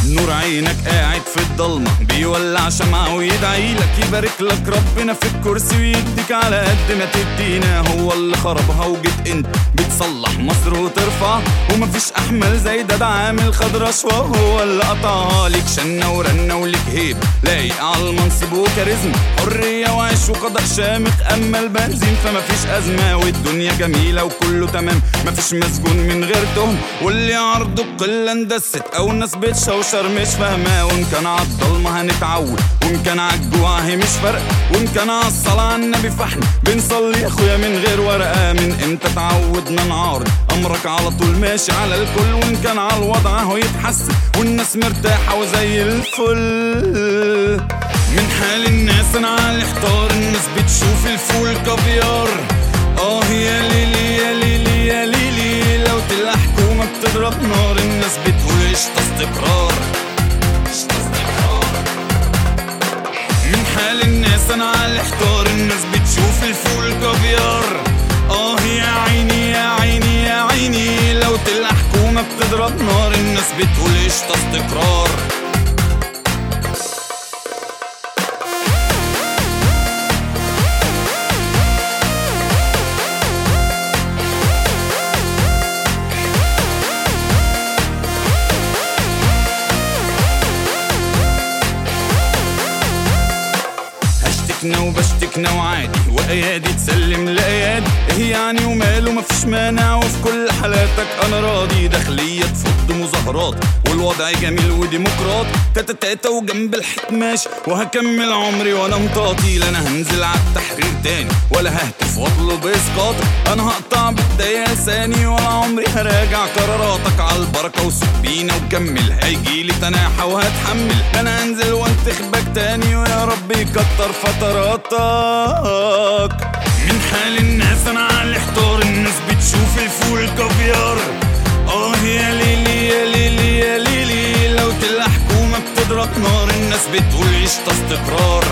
نور عينك قاعد في الضلمة بيولع شمعة ويدعي لك يبارك لك ربنا في الكرسي ويديك على قد ما تدينا هو اللي خربها وجيت انت بتصلح مصر وترفع ومفيش احمل زي ده ده عامل خد رشوة هو اللي قطعها لك شنة ورنة ولك هيب لايق على المنصب وكاريزما حرية وعيش وقضاء شامخ اما البنزين فمفيش ازمة والدنيا جميلة وكله تمام مفيش مسجون من غير تهم واللي عرضه قلة اندست او الناس بتشوشر مش فاهمة وان كان عالضلمة هنتعود وان كان عالجوع هي مش فرق وان كان عالصلاة على النبي فاحنا بنصلي يا اخويا من غير ورقة من امتى تعودنا نعارض امرك على طول ماشي على الكل وان كان على الوضع اهو يتحسن والناس مرتاحة وزي الفل من حال الناس انا على احتار الناس بتشوف الفول كافيار اه يا ليلي يا ليلي يا ليلي لو تلاقي حكومة بتضرب نار الناس بتقول قشطة استقرار قشطة استقرار من حال الناس انا على الاحتار الناس بتشوف الفول كافيار اه يا عيني يا عيني يا عيني لو تلاقي حكومة بتضرب نار الناس بتقول قشطة استقرار هشتكنا وبشتكنا وعادي وايادي تسلم لايادي ايه يعني وماله مفيش مانع وفي كل حالاتك انا راضي داخلية تفض مظاهرات والوضع جميل وديمقراط تاتا تاتا وجنب الحيط ماشي وهكمل عمري وانا مطاطي لا انا هنزل على التحرير تاني ولا ههتف واطلب اسقاطك انا هقطع بداية لساني ولا عمري هراجع قراراتك على البركة وسوق بينا وكمل هيجيلي تناحة وهتحمل لا انا هنزل وانتخبك تاني ويا رب يكتر فتراتك من حال الناس انا على الاحتار الناس بتشوف الفول كافيار اه يا ليلي يا ليلي يا ليلي لو تلاقي حكومة بتضرب نار الناس بتقول قشطة استقرار